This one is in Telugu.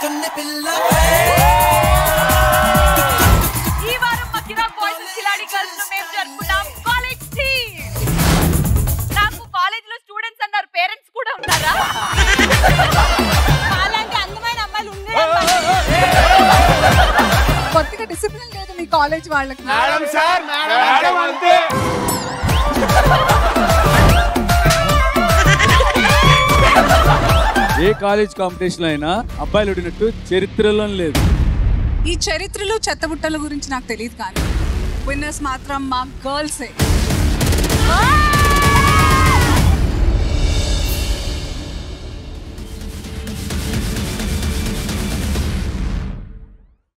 ఈ వారం మా కిరాక్ బాయ్స్ అండ్ కిలాడి గర్ల్స్ ను మేము జరుపుకున్నాం కాలేజ్ టీమ్ నాకు కాలేజ్ లో స్టూడెంట్స్ అన్నారు పేరెంట్స్ కూడా ఉన్నారా అలాంటి అందమైన అమ్మాయిలు కొద్దిగా డిసిప్లిన్ లేదు మీ కాలేజ్ వాళ్ళకి మేడం సార్ మేడం అంతే ఏ కాలేజ్ కాంపిటీషన్ అయినా అబ్బాయిలు ఓడినట్టు చరిత్రలో లేదు ఈ చరిత్రలు చెత్తబుట్టల గురించి నాకు తెలియదు కానీ విన్నర్స్ మాత్రం మా గర్ల్సే ఆ!